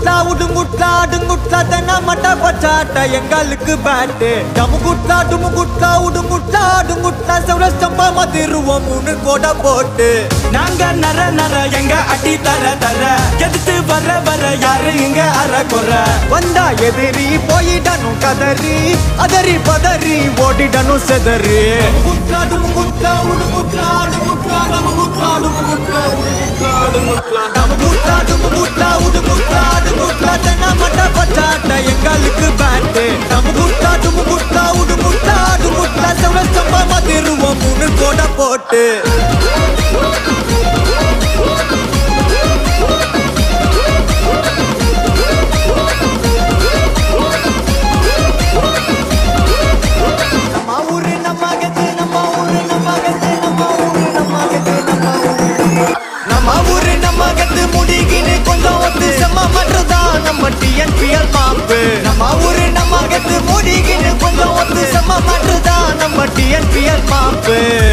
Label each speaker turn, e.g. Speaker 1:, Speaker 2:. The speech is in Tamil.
Speaker 1: டுமுகுட்லா உடுங்குட்லா அடுங்குட்லா தென்ன மட்ட பச்சாட்ட எங்களுக்கு பேட்டு டமுகுட்லா டுமுகுட்லா உடுங்குட்லா அடுங்குட்லா செவரஸ்டம்பா மதிருவோம் மூணு கோட போட்டு
Speaker 2: நாங்க நர நர எங்க அடி தர தர எதிர்த்து வர வர யாரு இங்க அற குற
Speaker 1: வந்தா எதிரி போயிடணும் கதறி அதறி பதறி ஓடிடணும் செதறி குட்லா டுமுகுட்லா உடுங்குட்லா அடுங்குட்லா டமுகுட்லா டுமுகுட்லா உடுங்குட்லா அடுங்குட்லா டமுகுட்லா டுமுகுட்லா உடுங்குட்லா அடுங்குட்லா தென்ன மட்ட பச்சாட்ட எங்களுக்கு பேட்டு டமுகுட்லா டுமுகுட்லா உடுங்குட்லா அடுங்குட்லா செவரஸ்டம்பா மதிருவோம் மூணு கோட போட்டு நம்ம ஊரு நம்ம கத்து நம்ம ஊரு நம்ம கத்து நம்ம ஊரு நம்ம கத்து நம்ம ஊரு நம்ம ஊரு நம்ம கத்து முடிகின்னு கொஞ்சம் ஒத்து செம்ம மட்டும்தான் நம்ம டிஎன்பிஎல் மாப்பு நம்ம ஊரு நம்ம கத்து முடிகின்னு கொஞ்சம் ஒத்து செம்ம மட்டும்தான் நம்ம டிஎன்பிஎல் மாப்பு